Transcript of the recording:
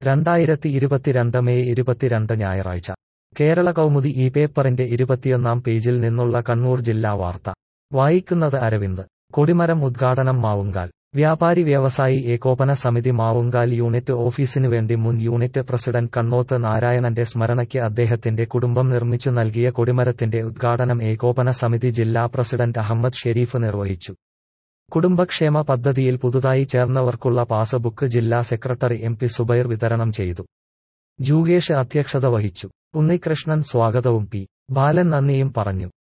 രണ്ടായിരത്തി ഇരുപത്തിരണ്ട് മെയ് ഇരുപത്തിരണ്ട് ഞായറാഴ്ച കേരള കൗമുദി ഈ പേപ്പറിന്റെ ഇരുപത്തിയൊന്നാം പേജിൽ നിന്നുള്ള കണ്ണൂർ ജില്ലാ വാർത്ത വായിക്കുന്നത് അരവിന്ദ് കൊടിമരം ഉദ്ഘാടനം മാവുങ്കാൽ വ്യാപാരി വ്യവസായി ഏകോപന സമിതി മാവുങ്കാൽ യൂണിറ്റ് ഓഫീസിനു വേണ്ടി മുൻ യൂണിറ്റ് പ്രസിഡന്റ് കണ്ണോത്ത് നാരായണന്റെ സ്മരണയ്ക്ക് അദ്ദേഹത്തിന്റെ കുടുംബം നിർമ്മിച്ചു നൽകിയ കൊടിമരത്തിന്റെ ഉദ്ഘാടനം ഏകോപന സമിതി ജില്ലാ പ്രസിഡന്റ് അഹമ്മദ് ഷെരീഫ് നിർവഹിച്ചു കുടുംബക്ഷേമ പദ്ധതിയിൽ പുതുതായി ചേർന്നവർക്കുള്ള പാസ്ബുക്ക് ജില്ലാ സെക്രട്ടറി എം പി സുബൈർ വിതരണം ചെയ്തു ജൂഗേഷ് അധ്യക്ഷത വഹിച്ചു ഉണ്ണികൃഷ്ണൻ സ്വാഗതവും പി ബാലൻ നന്ദിയും പറഞ്ഞു